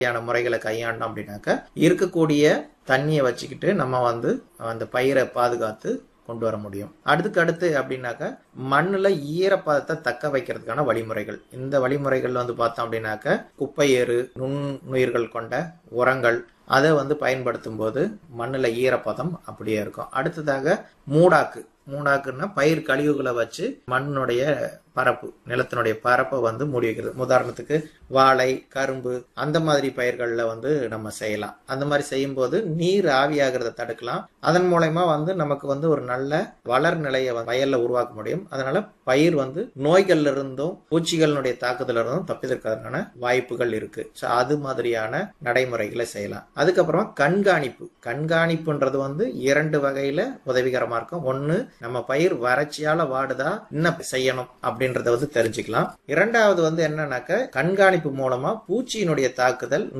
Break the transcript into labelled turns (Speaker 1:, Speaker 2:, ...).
Speaker 1: மாதிரியான முறைகளை கையாண்டோம் அப்படின்னாக்க இருக்கக்கூடிய தண்ணியை வச்சுக்கிட்டு நம்ம வந்து அந்த பயிரை பாதுகாத்து கொண்டு வர முடியும் அடுத்துக்கு அடுத்து அப்படின்னாக்க மண்ணுல ஈரப்பதத்தை தக்க வைக்கிறதுக்கான வழிமுறைகள் இந்த வழிமுறைகள் வந்து பார்த்தோம் அப்படின்னாக்க குப்பை ஏறு நுண்ணுயிர்கள் கொண்ட உரங்கள் அதை வந்து பயன்படுத்தும் போது மண்ணுல ஈரப்பதம் அப்படியே இருக்கும் அடுத்ததாக மூடாக்கு மூடாக்குன்னா பயிர் கழிவுகளை வச்சு மண்ணுடைய பரப்பு நிலத்தினுடைய பரப்பை வந்து மூடி வைக்கிறது உதாரணத்துக்கு வாழை கரும்பு அந்த மாதிரி பயிர்களில் வந்து நம்ம செய்யலாம் அந்த மாதிரி செய்யும்போது நீர் ஆவியாகிறத தடுக்கலாம் அதன் மூலயமா வந்து நமக்கு வந்து ஒரு நல்ல வளர் நிலையை வயல்ல உருவாக்க முடியும் அதனால பயிர் வந்து நோய்கள்ல இருந்தும் பூச்சிகளினுடைய தாக்குதல இருந்தும் தப்பிதற்கான வாய்ப்புகள் இருக்கு ஸோ அது மாதிரியான நடைமுறைகளை செய்யலாம் அதுக்கப்புறமா கண்காணிப்பு கண்காணிப்புன்றது வந்து இரண்டு வகையில உதவிகரமா இருக்கும் ஒன்னு நம்ம பயிர் வறட்சியால வாடுதா என்ன செய்யணும் அப்படின்றத வந்து தெரிஞ்சுக்கலாம் இரண்டாவது வந்து என்னன்னாக்க கண்காணிப்பு மூலமா பூச்சியினுடைய தாக்குதல்